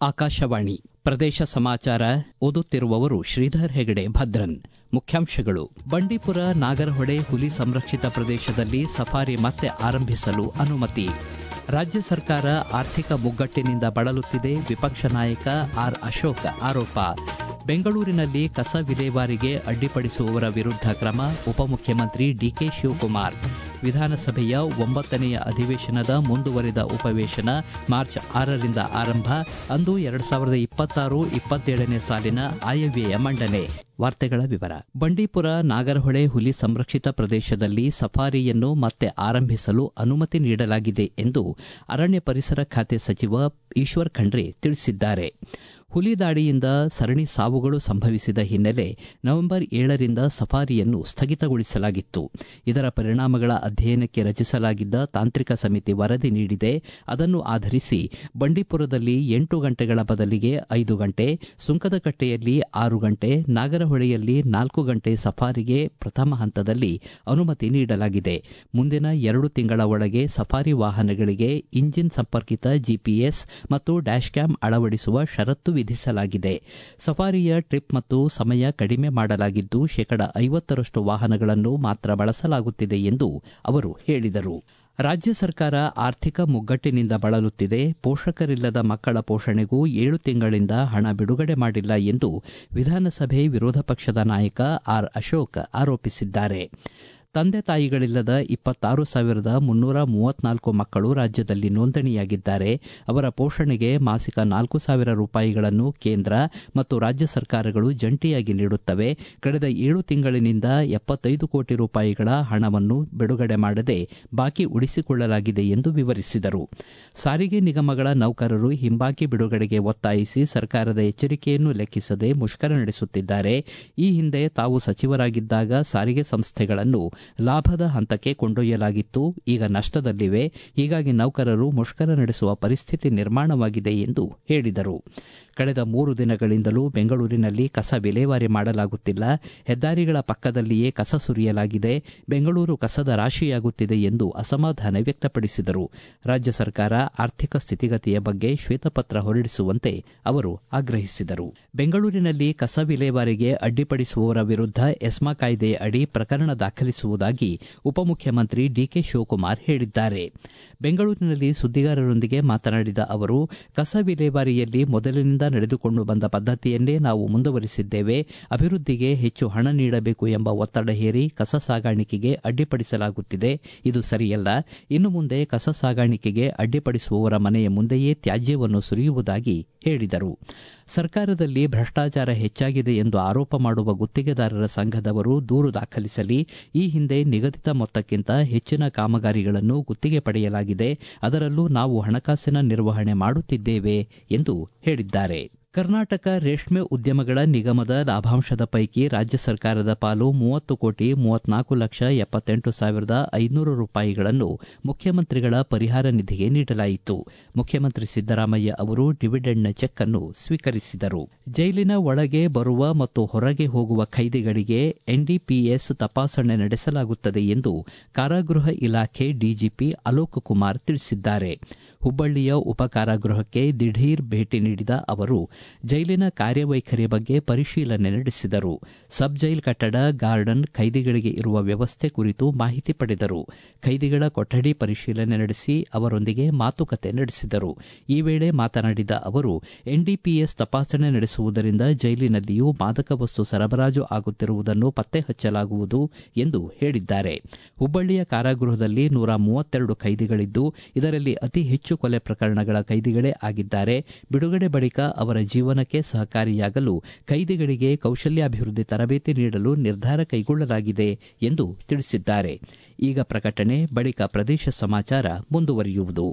ಆಕಾಶವಾಣಿ ಪ್ರದೇಶ ಸಮಾಚಾರ ಓದುತ್ತಿರುವವರು ಶ್ರೀಧರ್ ಹೆಗಡೆ ಭದ್ರನ್ ಮುಖ್ಯಾಂಶಗಳು ಬಂಡೀಪುರ ನಾಗರಹೊಳೆ ಹುಲಿ ಸಂರಕ್ಷಿತ ಪ್ರದೇಶದಲ್ಲಿ ಸಫಾರಿ ಮತ್ತೆ ಆರಂಭಿಸಲು ಅನುಮತಿ ರಾಜ್ಯ ಸರ್ಕಾರ ಆರ್ಥಿಕ ಮುಗ್ಗಟ್ಟಿನಿಂದ ಬಳಲುತ್ತಿದೆ ವಿಪಕ್ಷ ನಾಯಕ ಆರ್ ಅಶೋಕ್ ಆರೋಪ ಬೆಂಗಳೂರಿನಲ್ಲಿ ಕಸ ವಿಲೇವಾರಿಗೆ ಅಡ್ಡಿಪಡಿಸುವವರ ವಿರುದ್ಧ ಕ್ರಮ ಉಪಮುಖ್ಯಮಂತ್ರಿ ಡಿಕೆ ಶಿವಕುಮಾರ್ ವಿಧಾನಸಭೆಯ ಒಂಬತ್ತನೆಯ ಅಧಿವೇಶನದ ಮುಂದುವರಿದ ಉಪವೇಶನ ಮಾರ್ಚ್ ಆರರಿಂದ ಆರಂಭ ಅಂದು ಎರಡು ಸಾವಿರದ ಇಪ್ಪತ್ತಾರು ಇಪ್ಪತ್ತೇಳನೇ ಸಾಲಿನ ಆಯವ್ಯಯ ಮಂಡನೆ ವಾರ್ತೆಗಳ ವಿವರ ಬಂಡೀಪುರ ನಾಗರಹೊಳೆ ಹುಲಿ ಸಂರಕ್ಷಿತ ಪ್ರದೇಶದಲ್ಲಿ ಸಫಾರಿಯನ್ನು ಮತ್ತೆ ಆರಂಭಿಸಲು ಅನುಮತಿ ನೀಡಲಾಗಿದೆ ಎಂದು ಅರಣ್ಯ ಪರಿಸರ ಖಾತೆ ಸಚಿವ ಈಶ್ವರ್ ಖಂಡ್ರೆ ತಿಳಿಸಿದ್ದಾರೆ ಹುಲಿ ದಾಳಿಯಿಂದ ಸರಣಿ ಸಾವುಗಳು ಸಂಭವಿಸಿದ ಹಿನ್ನೆಲೆ ನವೆಂಬರ್ ಏಳರಿಂದ ಸಫಾರಿಯನ್ನು ಸ್ಥಗಿತಗೊಳಿಸಲಾಗಿತ್ತು ಇದರ ಪರಿಣಾಮಗಳ ಅಧ್ಯಯನಕ್ಕೆ ರಚಿಸಲಾಗಿದ್ದ ತಾಂತ್ರಿಕ ಸಮಿತಿ ವರದಿ ನೀಡಿದೆ ಅದನ್ನು ಆಧರಿಸಿ ಬಂಡೀಪುರದಲ್ಲಿ ಎಂಟು ಗಂಟೆಗಳ ಬದಲಿಗೆ ಐದು ಗಂಟೆ ಸುಂಕದಕಟ್ಟೆಯಲ್ಲಿ ಆರು ಗಂಟೆ ನಾಗರಹೊಳೆಯಲ್ಲಿ ನಾಲ್ಕು ಗಂಟೆ ಸಫಾರಿಗೆ ಪ್ರಥಮ ಹಂತದಲ್ಲಿ ಅನುಮತಿ ನೀಡಲಾಗಿದೆ ಮುಂದಿನ ಎರಡು ತಿಂಗಳ ಒಳಗೆ ಸಫಾರಿ ವಾಹನಗಳಿಗೆ ಇಂಜಿನ್ ಸಂಪರ್ಕಿತ ಜಿಪಿಎಸ್ ಮತ್ತು ಡ್ಯಾಶ್ ಕ್ಯಾಮ್ ಅಳವಡಿಸುವ ಷರತ್ತು ವಿಧಿಸಲಾಗಿದೆ ಸಫಾರಿಯ ಟ್ರಿಪ್ ಮತ್ತು ಸಮಯ ಕಡಿಮೆ ಮಾಡಲಾಗಿದ್ದು ಶೇಕಡ ಐವತ್ತರಷ್ಟು ವಾಹನಗಳನ್ನು ಮಾತ್ರ ಬಳಸಲಾಗುತ್ತಿದೆ ಎಂದು ಅವರು ಹೇಳಿದರು ರಾಜ್ಯ ಸರ್ಕಾರ ಆರ್ಥಿಕ ಮುಗ್ಗಟ್ಟಿನಿಂದ ಬಳಲುತ್ತಿದೆ ಪೋಷಕರಿಲ್ಲದ ಮಕ್ಕಳ ಪೋಷಣೆಗೂ ಏಳು ತಿಂಗಳಿಂದ ಹಣ ಬಿಡುಗಡೆ ಮಾಡಿಲ್ಲ ಎಂದು ವಿಧಾನಸಭೆ ವಿರೋಧ ಪಕ್ಷದ ನಾಯಕ ಆರ್ ಅಶೋಕ್ ಆರೋಪಿಸಿದ್ದಾರೆ ತಂದೆ ತಾಯಿಗಳಿಲ್ಲದ ಇಪ್ಪತ್ತಾರು ಸಾವಿರದ ಮುನ್ನೂರ ಮೂವತ್ನಾಲ್ಕು ಮಕ್ಕಳು ರಾಜ್ಯದಲ್ಲಿ ನೋಂದಣಿಯಾಗಿದ್ದಾರೆ ಅವರ ಪೋಷಣೆಗೆ ಮಾಸಿಕ ನಾಲ್ಕು ಸಾವಿರ ರೂಪಾಯಿಗಳನ್ನು ಕೇಂದ್ರ ಮತ್ತು ರಾಜ್ಯ ಸರ್ಕಾರಗಳು ಜಂಟಿಯಾಗಿ ನೀಡುತ್ತವೆ ಕಳೆದ ಏಳು ತಿಂಗಳಿನಿಂದ ಎಪ್ಪತ್ತೈದು ಕೋಟಿ ರೂಪಾಯಿಗಳ ಹಣವನ್ನು ಬಿಡುಗಡೆ ಮಾಡದೆ ಬಾಕಿ ಉಳಿಸಿಕೊಳ್ಳಲಾಗಿದೆ ಎಂದು ವಿವರಿಸಿದರು ಸಾರಿಗೆ ನಿಗಮಗಳ ನೌಕರರು ಹಿಂಬಾಕಿ ಬಿಡುಗಡೆಗೆ ಒತ್ತಾಯಿಸಿ ಸರ್ಕಾರದ ಎಚ್ಚರಿಕೆಯನ್ನು ಲೆಕ್ಕಿಸದೆ ಮುಷ್ಕರ ನಡೆಸುತ್ತಿದ್ದಾರೆ ಈ ಹಿಂದೆ ತಾವು ಸಚಿವರಾಗಿದ್ದಾಗ ಸಾರಿಗೆ ಸಂಸ್ಥೆಗಳನ್ನು ಲಾಭದ ಹಂತಕ್ಕೆ ಕೊಂಡೊಯ್ಯಲಾಗಿತ್ತು ಈಗ ನಷ್ಟದಲ್ಲಿವೆ ಹೀಗಾಗಿ ನೌಕರರು ಮುಷ್ಕರ ನಡೆಸುವ ಪರಿಸ್ಥಿತಿ ನಿರ್ಮಾಣವಾಗಿದೆ ಎಂದು ಹೇಳಿದರು ಕಳೆದ ಮೂರು ದಿನಗಳಿಂದಲೂ ಬೆಂಗಳೂರಿನಲ್ಲಿ ಕಸ ವಿಲೇವಾರಿ ಮಾಡಲಾಗುತ್ತಿಲ್ಲ ಹೆದ್ದಾರಿಗಳ ಪಕ್ಕದಲ್ಲಿಯೇ ಕಸ ಸುರಿಯಲಾಗಿದೆ ಬೆಂಗಳೂರು ಕಸದ ರಾಶಿಯಾಗುತ್ತಿದೆ ಎಂದು ಅಸಮಾಧಾನ ವ್ಯಕ್ತಪಡಿಸಿದರು ರಾಜ್ಯ ಸರ್ಕಾರ ಆರ್ಥಿಕ ಸ್ಥಿತಿಗತಿಯ ಬಗ್ಗೆ ಶ್ವೇತಪತ್ರ ಹೊರಡಿಸುವಂತೆ ಅವರು ಆಗ್ರಹಿಸಿದರು ಬೆಂಗಳೂರಿನಲ್ಲಿ ಕಸ ವಿಲೇವಾರಿಗೆ ಅಡ್ಡಿಪಡಿಸುವವರ ವಿರುದ್ಧ ಎಸ್ಮಾ ಕಾಯ್ದೆ ಅಡಿ ಪ್ರಕರಣ ದಾಖಲಿಸುವುದಾಗಿ ಉಪಮುಖ್ಯಮಂತ್ರಿ ಡಿಕೆ ಶಿವಕುಮಾರ್ ಹೇಳಿದ್ದಾರೆ ಬೆಂಗಳೂರಿನಲ್ಲಿ ಸುದ್ದಿಗಾರರೊಂದಿಗೆ ಮಾತನಾಡಿದ ಅವರು ಕಸ ವಿಲೇವಾರಿಯಲ್ಲಿ ಮೊದಲಿನಿಂದ ನಡೆದುಕೊಂಡು ಬಂದ ಪದ್ದತಿಯನ್ನೇ ನಾವು ಮುಂದುವರಿಸಿದ್ದೇವೆ ಅಭಿವೃದ್ಧಿಗೆ ಹೆಚ್ಚು ಹಣ ನೀಡಬೇಕು ಎಂಬ ಒತ್ತಡ ಹೇರಿ ಕಸ ಸಾಗಾಣಿಕೆಗೆ ಅಡ್ಡಿಪಡಿಸಲಾಗುತ್ತಿದೆ ಇದು ಸರಿಯಲ್ಲ ಇನ್ನು ಮುಂದೆ ಕಸ ಸಾಗಾಣಿಕೆಗೆ ಅಡ್ಡಿಪಡಿಸುವವರ ಮನೆಯ ಮುಂದೆಯೇ ತ್ಯಾಜ್ಯವನ್ನು ಸುರಿಯುವುದಾಗಿ ಹೇಳಿದರು ಸರ್ಕಾರದಲ್ಲಿ ಭ್ರಷ್ಟಾಚಾರ ಹೆಚ್ಚಾಗಿದೆ ಎಂದು ಆರೋಪ ಮಾಡುವ ಗುತ್ತಿಗೆದಾರರ ಸಂಘದವರು ದೂರು ದಾಖಲಿಸಲಿ ಈ ಹಿಂದೆ ನಿಗದಿತ ಮೊತ್ತಕ್ಕಿಂತ ಹೆಚ್ಚಿನ ಕಾಮಗಾರಿಗಳನ್ನು ಗುತ್ತಿಗೆ ಪಡೆಯಲಾಗಿದೆ ಅದರಲ್ಲೂ ನಾವು ಹಣಕಾಸಿನ ನಿರ್ವಹಣೆ ಮಾಡುತ್ತಿದ್ದೇವೆ ಎಂದು ಹೇಳಿದ್ದಾರೆ ಕರ್ನಾಟಕ ರೇಷ್ಮೆ ಉದ್ಯಮಗಳ ನಿಗಮದ ಲಾಭಾಂಶದ ಪೈಕಿ ರಾಜ್ಯ ಸರ್ಕಾರದ ಪಾಲು ಮೂವತ್ತು ಕೋಟಿ ಮೂವತ್ನಾಲ್ಕು ಲಕ್ಷ ಎಪ್ಪತ್ತೆಂಟು ಸಾವಿರದ ಐನೂರು ರೂಪಾಯಿಗಳನ್ನು ಮುಖ್ಯಮಂತ್ರಿಗಳ ಪರಿಹಾರ ನಿಧಿಗೆ ನೀಡಲಾಯಿತು ಮುಖ್ಯಮಂತ್ರಿ ಸಿದ್ದರಾಮಯ್ಯ ಅವರು ಡಿವಿಡೆಂಡ್ನ ಚೆಕ್ ಅನ್ನು ಸ್ವೀಕರಿಸಿದರು ಜೈಲಿನ ಒಳಗೆ ಬರುವ ಮತ್ತು ಹೊರಗೆ ಹೋಗುವ ಖೈದಿಗಳಿಗೆ ಎನ್ಡಿಪಿಎಸ್ ತಪಾಸಣೆ ನಡೆಸಲಾಗುತ್ತದೆ ಎಂದು ಕಾರಾಗೃಹ ಇಲಾಖೆ ಡಿಜಿಪಿ ಅಲೋಕ್ ಕುಮಾರ್ ತಿಳಿಸಿದ್ದಾರೆ ಹುಬ್ಬಳ್ಳಿಯ ಉಪ ಕಾರಾಗೃಹಕ್ಕೆ ದಿಢೀರ್ ಭೇಟಿ ನೀಡಿದ ಅವರು ಜೈಲಿನ ಕಾರ್ಯವೈಖರಿ ಬಗ್ಗೆ ಪರಿಶೀಲನೆ ನಡೆಸಿದರು ಸಬ್ ಜೈಲ್ ಕಟ್ಟಡ ಗಾರ್ಡನ್ ಖೈದಿಗಳಿಗೆ ಇರುವ ವ್ಯವಸ್ಥೆ ಕುರಿತು ಮಾಹಿತಿ ಪಡೆದರು ಖೈದಿಗಳ ಕೊಠಡಿ ಪರಿಶೀಲನೆ ನಡೆಸಿ ಅವರೊಂದಿಗೆ ಮಾತುಕತೆ ನಡೆಸಿದರು ಈ ವೇಳೆ ಮಾತನಾಡಿದ ಅವರು ಎನ್ಡಿಪಿಎಸ್ ತಪಾಸಣೆ ನಡೆಸುವುದರಿಂದ ಜೈಲಿನಲ್ಲಿಯೂ ಮಾದಕ ವಸ್ತು ಸರಬರಾಜು ಆಗುತ್ತಿರುವುದನ್ನು ಪತ್ತೆ ಹಚ್ಚಲಾಗುವುದು ಎಂದು ಹೇಳಿದ್ದಾರೆ ಹುಬ್ಬಳ್ಳಿಯ ಕಾರಾಗೃಹದಲ್ಲಿ ನೂರ ಮೂವತ್ತೆರಡು ಖೈದಿಗಳಿದ್ದು ಇದರಲ್ಲಿ ಅತಿ ಹೆಚ್ಚು ಕೊಲೆ ಪ್ರಕರಣಗಳ ಕೈದಿಗಳೇ ಆಗಿದ್ದಾರೆ ಬಿಡುಗಡೆ ಬಳಿಕ ಅವರ ಜೀವನಕ್ಕೆ ಸಹಕಾರಿಯಾಗಲು ಕೈದಿಗಳಿಗೆ ಕೌಶಲ್ಯಾಭಿವೃದ್ಧಿ ತರಬೇತಿ ನೀಡಲು ನಿರ್ಧಾರ ಕೈಗೊಳ್ಳಲಾಗಿದೆ ಎಂದು ತಿಳಿಸಿದ್ದಾರೆ ಈಗ ಪ್ರಕಟಣೆ ಬಳಿಕ ಪ್ರದೇಶ ಸಮಾಚಾರ ಮುಂದುವರಿಯುವುದು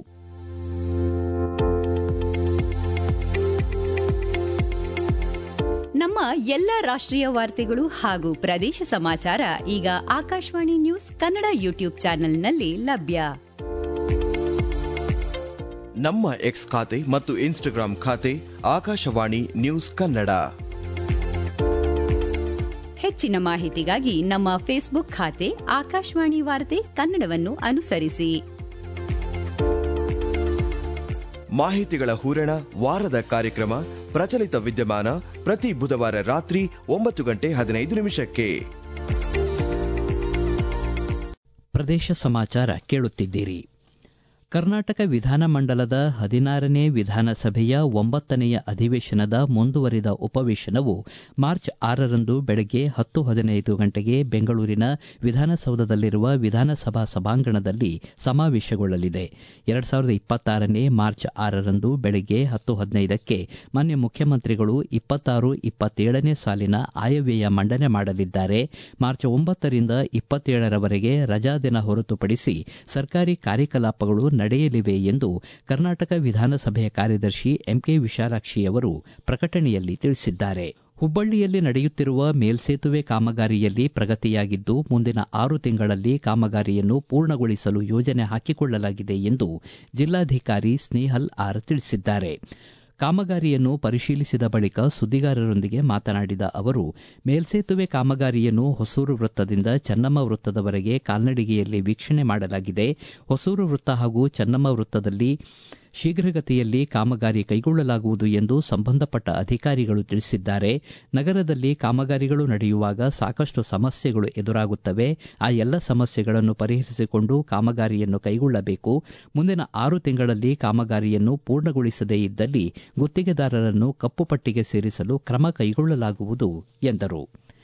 ನಮ್ಮ ಎಲ್ಲ ರಾಷ್ಟ್ರೀಯ ವಾರ್ತೆಗಳು ಹಾಗೂ ಪ್ರದೇಶ ಸಮಾಚಾರ ಈಗ ಆಕಾಶವಾಣಿ ನ್ಯೂಸ್ ಕನ್ನಡ ಯೂಟ್ಯೂಬ್ ಚಾನೆಲ್ನಲ್ಲಿ ಲಭ್ಯ ನಮ್ಮ ಎಕ್ಸ್ ಖಾತೆ ಮತ್ತು ಇನ್ಸ್ಟಾಗ್ರಾಂ ಖಾತೆ ಆಕಾಶವಾಣಿ ನ್ಯೂಸ್ ಕನ್ನಡ ಹೆಚ್ಚಿನ ಮಾಹಿತಿಗಾಗಿ ನಮ್ಮ ಫೇಸ್ಬುಕ್ ಖಾತೆ ಆಕಾಶವಾಣಿ ವಾರ್ತೆ ಕನ್ನಡವನ್ನು ಅನುಸರಿಸಿ ಮಾಹಿತಿಗಳ ಹೂರಣ ವಾರದ ಕಾರ್ಯಕ್ರಮ ಪ್ರಚಲಿತ ವಿದ್ಯಮಾನ ಪ್ರತಿ ಬುಧವಾರ ರಾತ್ರಿ ಒಂಬತ್ತು ಗಂಟೆ ಹದಿನೈದು ನಿಮಿಷಕ್ಕೆ ಪ್ರದೇಶ ಸಮಾಚಾರ ಕೇಳುತ್ತಿದ್ದೀರಿ ಕರ್ನಾಟಕ ವಿಧಾನಮಂಡಲದ ಹದಿನಾರನೇ ವಿಧಾನಸಭೆಯ ಒಂಬತ್ತನೆಯ ಅಧಿವೇಶನದ ಮುಂದುವರಿದ ಉಪವೇಶನವು ಮಾರ್ಚ್ ಆರರಂದು ಬೆಳಗ್ಗೆ ಹತ್ತು ಹದಿನೈದು ಗಂಟೆಗೆ ಬೆಂಗಳೂರಿನ ವಿಧಾನಸೌಧದಲ್ಲಿರುವ ವಿಧಾನಸಭಾ ಸಭಾಂಗಣದಲ್ಲಿ ಸಮಾವೇಶಗೊಳ್ಳಲಿದೆ ಎರಡು ಸಾವಿರದ ಇಪ್ಪತ್ತಾರನೇ ಮಾರ್ಚ್ ಆರರಂದು ಬೆಳಗ್ಗೆ ಹತ್ತು ಹದಿನೈದಕ್ಕೆ ಮಾನ್ಯ ಮುಖ್ಯಮಂತ್ರಿಗಳು ಇಪ್ಪತ್ತಾರು ಇಪ್ಪತ್ತೇಳನೇ ಸಾಲಿನ ಆಯವ್ಯಯ ಮಂಡನೆ ಮಾಡಲಿದ್ದಾರೆ ಮಾರ್ಚ್ ಒಂಬತ್ತರಿಂದ ಇಪ್ಪತ್ತೇಳರವರೆಗೆ ರಜಾದಿನ ಹೊರತುಪಡಿಸಿ ಸರ್ಕಾರಿ ಕಾರ್ಯಕಲಾಪಗಳು ನಡೆಯಲಿವೆ ಎಂದು ಕರ್ನಾಟಕ ವಿಧಾನಸಭೆಯ ಕಾರ್ಯದರ್ಶಿ ಎಂಕೆ ವಿಶಾಲಾಕ್ಷಿಯವರು ಪ್ರಕಟಣೆಯಲ್ಲಿ ತಿಳಿಸಿದ್ದಾರೆ ಹುಬ್ಬಳ್ಳಿಯಲ್ಲಿ ನಡೆಯುತ್ತಿರುವ ಮೇಲ್ಸೇತುವೆ ಕಾಮಗಾರಿಯಲ್ಲಿ ಪ್ರಗತಿಯಾಗಿದ್ದು ಮುಂದಿನ ಆರು ತಿಂಗಳಲ್ಲಿ ಕಾಮಗಾರಿಯನ್ನು ಪೂರ್ಣಗೊಳಿಸಲು ಯೋಜನೆ ಹಾಕಿಕೊಳ್ಳಲಾಗಿದೆ ಎಂದು ಜಿಲ್ಲಾಧಿಕಾರಿ ಸ್ನೇಹಲ್ ಆರ್ ತಿಳಿಸಿದ್ದಾರೆ ಕಾಮಗಾರಿಯನ್ನು ಪರಿಶೀಲಿಸಿದ ಬಳಿಕ ಸುದ್ದಿಗಾರರೊಂದಿಗೆ ಮಾತನಾಡಿದ ಅವರು ಮೇಲ್ಸೇತುವೆ ಕಾಮಗಾರಿಯನ್ನು ಹೊಸೂರು ವೃತ್ತದಿಂದ ಚೆನ್ನಮ್ಮ ವೃತ್ತದವರೆಗೆ ಕಾಲ್ನಡಿಗೆಯಲ್ಲಿ ವೀಕ್ಷಣೆ ಮಾಡಲಾಗಿದೆ ಹೊಸೂರು ವೃತ್ತ ಹಾಗೂ ಚೆನ್ನಮ್ಮ ವೃತ್ತದಲ್ಲಿ ಶೀಘ್ರಗತಿಯಲ್ಲಿ ಕಾಮಗಾರಿ ಕೈಗೊಳ್ಳಲಾಗುವುದು ಎಂದು ಸಂಬಂಧಪಟ್ಟ ಅಧಿಕಾರಿಗಳು ತಿಳಿಸಿದ್ದಾರೆ ನಗರದಲ್ಲಿ ಕಾಮಗಾರಿಗಳು ನಡೆಯುವಾಗ ಸಾಕಷ್ಟು ಸಮಸ್ಯೆಗಳು ಎದುರಾಗುತ್ತವೆ ಆ ಎಲ್ಲ ಸಮಸ್ಯೆಗಳನ್ನು ಪರಿಹರಿಸಿಕೊಂಡು ಕಾಮಗಾರಿಯನ್ನು ಕೈಗೊಳ್ಳಬೇಕು ಮುಂದಿನ ಆರು ತಿಂಗಳಲ್ಲಿ ಕಾಮಗಾರಿಯನ್ನು ಪೂರ್ಣಗೊಳಿಸದೇ ಇದ್ದಲ್ಲಿ ಗುತ್ತಿಗೆದಾರರನ್ನು ಕಪ್ಪುಪಟ್ಟಿಗೆ ಸೇರಿಸಲು ಕ್ರಮ ಕೈಗೊಳ್ಳಲಾಗುವುದು ಎಂದರು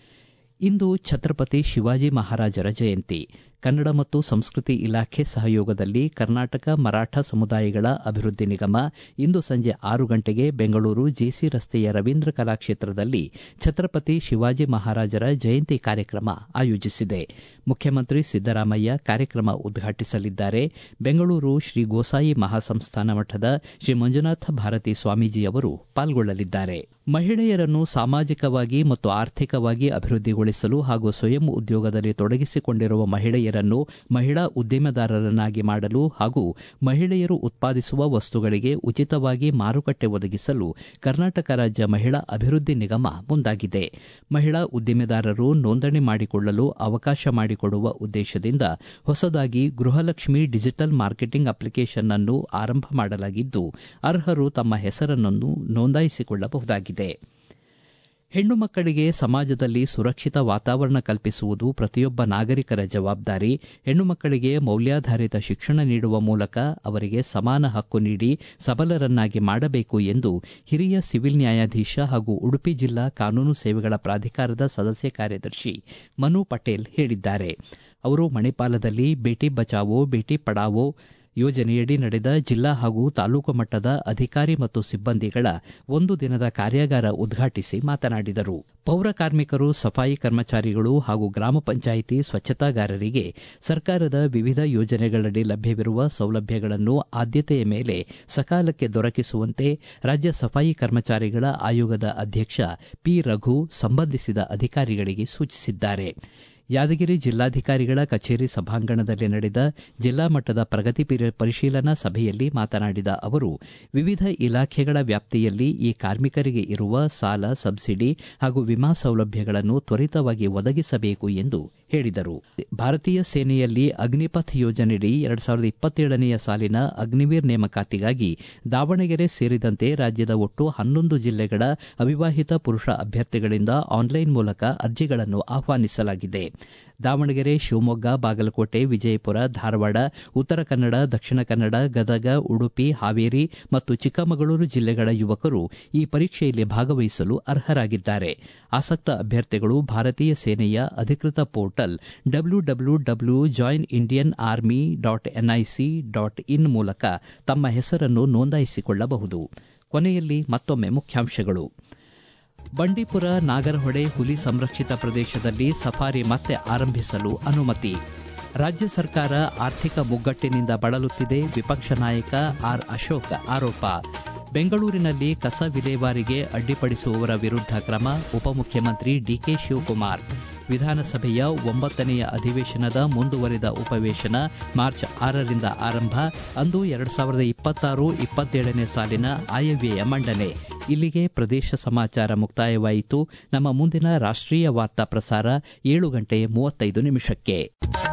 ಇಂದು ಛತ್ರಪತಿ ಶಿವಾಜಿ ಮಹಾರಾಜರ ಜಯಂತಿ ಕನ್ನಡ ಮತ್ತು ಸಂಸ್ಕೃತಿ ಇಲಾಖೆ ಸಹಯೋಗದಲ್ಲಿ ಕರ್ನಾಟಕ ಮರಾಠ ಸಮುದಾಯಗಳ ಅಭಿವೃದ್ಧಿ ನಿಗಮ ಇಂದು ಸಂಜೆ ಆರು ಗಂಟೆಗೆ ಬೆಂಗಳೂರು ಜೆಸಿ ರಸ್ತೆಯ ರವೀಂದ್ರ ಕಲಾಕ್ಷೇತ್ರದಲ್ಲಿ ಛತ್ರಪತಿ ಶಿವಾಜಿ ಮಹಾರಾಜರ ಜಯಂತಿ ಕಾರ್ಯಕ್ರಮ ಆಯೋಜಿಸಿದೆ ಮುಖ್ಯಮಂತ್ರಿ ಸಿದ್ದರಾಮಯ್ಯ ಕಾರ್ಯಕ್ರಮ ಉದ್ಘಾಟಿಸಲಿದ್ದಾರೆ ಬೆಂಗಳೂರು ಶ್ರೀ ಗೋಸಾಯಿ ಮಹಾಸಂಸ್ಥಾನ ಮಠದ ಶ್ರೀ ಮಂಜುನಾಥ ಭಾರತಿ ಸ್ವಾಮೀಜಿ ಅವರು ಪಾಲ್ಗೊಳ್ಳಲಿದ್ದಾರೆ ಮಹಿಳೆಯರನ್ನು ಸಾಮಾಜಿಕವಾಗಿ ಮತ್ತು ಆರ್ಥಿಕವಾಗಿ ಅಭಿವೃದ್ಧಿಗೊಳಿಸಲು ಹಾಗೂ ಸ್ವಯಂ ಉದ್ಯೋಗದಲ್ಲಿ ತೊಡಗಿಸಿಕೊಂಡಿರುವ ಮಹಿಳೆಯರನ್ನು ಮಹಿಳಾ ಉದ್ದಿಮೆದಾರರನ್ನಾಗಿ ಮಾಡಲು ಹಾಗೂ ಮಹಿಳೆಯರು ಉತ್ಪಾದಿಸುವ ವಸ್ತುಗಳಿಗೆ ಉಚಿತವಾಗಿ ಮಾರುಕಟ್ಟೆ ಒದಗಿಸಲು ಕರ್ನಾಟಕ ರಾಜ್ಯ ಮಹಿಳಾ ಅಭಿವೃದ್ಧಿ ನಿಗಮ ಮುಂದಾಗಿದೆ ಮಹಿಳಾ ಉದ್ದಿಮೆದಾರರು ನೋಂದಣಿ ಮಾಡಿಕೊಳ್ಳಲು ಅವಕಾಶ ಮಾಡಿಕೊಡುವ ಉದ್ದೇಶದಿಂದ ಹೊಸದಾಗಿ ಗೃಹಲಕ್ಷ್ಮಿ ಡಿಜಿಟಲ್ ಮಾರ್ಕೆಟಿಂಗ್ ಅಪ್ಲಿಕೇಶನ್ ಅನ್ನು ಆರಂಭ ಮಾಡಲಾಗಿದ್ದು ಅರ್ಹರು ತಮ್ಮ ಹೆಸರನ್ನು ನೋಂದಾಯಿಸಿಕೊಳ್ಳಬಹುದಾಗಿದೆ ಹೆಣ್ಣು ಮಕ್ಕಳಿಗೆ ಸಮಾಜದಲ್ಲಿ ಸುರಕ್ಷಿತ ವಾತಾವರಣ ಕಲ್ಪಿಸುವುದು ಪ್ರತಿಯೊಬ್ಬ ನಾಗರಿಕರ ಜವಾಬ್ದಾರಿ ಹೆಣ್ಣು ಮಕ್ಕಳಿಗೆ ಮೌಲ್ಯಾಧಾರಿತ ಶಿಕ್ಷಣ ನೀಡುವ ಮೂಲಕ ಅವರಿಗೆ ಸಮಾನ ಹಕ್ಕು ನೀಡಿ ಸಬಲರನ್ನಾಗಿ ಮಾಡಬೇಕು ಎಂದು ಹಿರಿಯ ಸಿವಿಲ್ ನ್ಯಾಯಾಧೀಶ ಹಾಗೂ ಉಡುಪಿ ಜಿಲ್ಲಾ ಕಾನೂನು ಸೇವೆಗಳ ಪ್ರಾಧಿಕಾರದ ಸದಸ್ಯ ಕಾರ್ಯದರ್ಶಿ ಮನು ಪಟೇಲ್ ಹೇಳಿದ್ದಾರೆ ಅವರು ಮಣಿಪಾಲದಲ್ಲಿ ಬೇಟಿ ಬಚಾವೋ ಬೇಟಿ ಪಡಾವೋ ಯೋಜನೆಯಡಿ ನಡೆದ ಜಿಲ್ಲಾ ಹಾಗೂ ತಾಲೂಕು ಮಟ್ಟದ ಅಧಿಕಾರಿ ಮತ್ತು ಸಿಬ್ಬಂದಿಗಳ ಒಂದು ದಿನದ ಕಾರ್ಯಾಗಾರ ಉದ್ಘಾಟಿಸಿ ಮಾತನಾಡಿದರು ಪೌರ ಕಾರ್ಮಿಕರು ಸಫಾಯಿ ಕರ್ಮಚಾರಿಗಳು ಹಾಗೂ ಗ್ರಾಮ ಪಂಚಾಯಿತಿ ಸ್ವಚ್ಛತಾಗಾರರಿಗೆ ಸರ್ಕಾರದ ವಿವಿಧ ಯೋಜನೆಗಳಡಿ ಲಭ್ಯವಿರುವ ಸೌಲಭ್ಯಗಳನ್ನು ಆದ್ಯತೆಯ ಮೇಲೆ ಸಕಾಲಕ್ಕೆ ದೊರಕಿಸುವಂತೆ ರಾಜ್ಯ ಸಫಾಯಿ ಕರ್ಮಚಾರಿಗಳ ಆಯೋಗದ ಅಧ್ಯಕ್ಷ ಪಿ ರಘು ಸಂಬಂಧಿಸಿದ ಅಧಿಕಾರಿಗಳಿಗೆ ಸೂಚಿಸಿದ್ದಾರೆ ಯಾದಗಿರಿ ಜಿಲ್ಲಾಧಿಕಾರಿಗಳ ಕಚೇರಿ ಸಭಾಂಗಣದಲ್ಲಿ ನಡೆದ ಜಿಲ್ಲಾ ಮಟ್ಟದ ಪ್ರಗತಿ ಪರಿಶೀಲನಾ ಸಭೆಯಲ್ಲಿ ಮಾತನಾಡಿದ ಅವರು ವಿವಿಧ ಇಲಾಖೆಗಳ ವ್ಯಾಪ್ತಿಯಲ್ಲಿ ಈ ಕಾರ್ಮಿಕರಿಗೆ ಇರುವ ಸಾಲ ಸಬ್ಸಿಡಿ ಹಾಗೂ ವಿಮಾ ಸೌಲಭ್ಯಗಳನ್ನು ತ್ವರಿತವಾಗಿ ಒದಗಿಸಬೇಕು ಎಂದು ಹೇಳಿದರು ಭಾರತೀಯ ಸೇನೆಯಲ್ಲಿ ಅಗ್ನಿಪಥ್ ಯೋಜನೆಯಡಿ ಎರಡ್ ಸಾವಿರದ ಇಪ್ಪತ್ತೇಳನೆಯ ಸಾಲಿನ ಅಗ್ನಿವೀರ್ ನೇಮಕಾತಿಗಾಗಿ ದಾವಣಗೆರೆ ಸೇರಿದಂತೆ ರಾಜ್ಯದ ಒಟ್ಟು ಹನ್ನೊಂದು ಜಿಲ್ಲೆಗಳ ಅವಿವಾಹಿತ ಪುರುಷ ಅಭ್ಯರ್ಥಿಗಳಿಂದ ಆನ್ಲೈನ್ ಮೂಲಕ ಅರ್ಜಿಗಳನ್ನು ಆಹ್ವಾನಿಸಲಾಗಿದೆ ದಾವಣಗೆರೆ ಶಿವಮೊಗ್ಗ ಬಾಗಲಕೋಟೆ ವಿಜಯಪುರ ಧಾರವಾಡ ಉತ್ತರ ಕನ್ನಡ ದಕ್ಷಿಣ ಕನ್ನಡ ಗದಗ ಉಡುಪಿ ಹಾವೇರಿ ಮತ್ತು ಚಿಕ್ಕಮಗಳೂರು ಜಿಲ್ಲೆಗಳ ಯುವಕರು ಈ ಪರೀಕ್ಷೆಯಲ್ಲಿ ಭಾಗವಹಿಸಲು ಅರ್ಹರಾಗಿದ್ದಾರೆ ಆಸಕ್ತ ಅಭ್ಯರ್ಥಿಗಳು ಭಾರತೀಯ ಸೇನೆಯ ಅಧಿಕೃತ portal W W W join Indian army dot NIC dot in ಮೂಲಕ ತಮ್ಮ ಹೆಸರನ್ನು ನೋಂದಾಯಿಸಿಕೊಳ್ಳಬಹುದು ಕೊನೆಯಲ್ಲಿ ಮತ್ತೊಮ್ಮೆ ಮುಖ್ಯಾಂಶಗಳು ಬಂಡೀಪುರ ನಾಗರಹೊಳೆ ಹುಲಿ ಸಂರಕ್ಷಿತ ಪ್ರದೇಶದಲ್ಲಿ ಸಫಾರಿ ಮತ್ತೆ ಆರಂಭಿಸಲು ಅನುಮತಿ ರಾಜ್ಯ ಸರ್ಕಾರ ಆರ್ಥಿಕ ಮುಗ್ಗಟ್ಟಿನಿಂದ ಬಳಲುತ್ತಿದೆ ವಿಪಕ್ಷ ನಾಯಕ ಆರ್ ಅಶೋಕ್ ಆರೋಪ ಬೆಂಗಳೂರಿನಲ್ಲಿ ಕಸ ವಿಲೇವಾರಿಗೆ ಅಡ್ಡಿಪಡಿಸುವವರ ವಿರುದ್ಧ ಕ್ರಮ ಉಪಮುಖ್ಯಮಂತ್ರಿ ಡಿಕೆ ಶಿವಕುಮಾರ್ ವಿಧಾನಸಭೆಯ ಒಂಬತ್ತನೆಯ ಅಧಿವೇಶನದ ಮುಂದುವರಿದ ಉಪವೇಶನ ಮಾರ್ಚ್ ಆರರಿಂದ ಆರಂಭ ಅಂದು ಎರಡು ಸಾವಿರದ ಇಪ್ಪತ್ತಾರು ಇಪ್ಪತ್ತೇಳನೇ ಸಾಲಿನ ಆಯವ್ಯಯ ಮಂಡನೆ ಇಲ್ಲಿಗೆ ಪ್ರದೇಶ ಸಮಾಚಾರ ಮುಕ್ತಾಯವಾಯಿತು ನಮ್ಮ ಮುಂದಿನ ರಾಷ್ಟ್ರೀಯ ವಾರ್ತಾ ಪ್ರಸಾರ ಏಳು ಗಂಟೆ ಮೂವತ್ತೈದು ನಿಮಿಷಕ್ಕೆ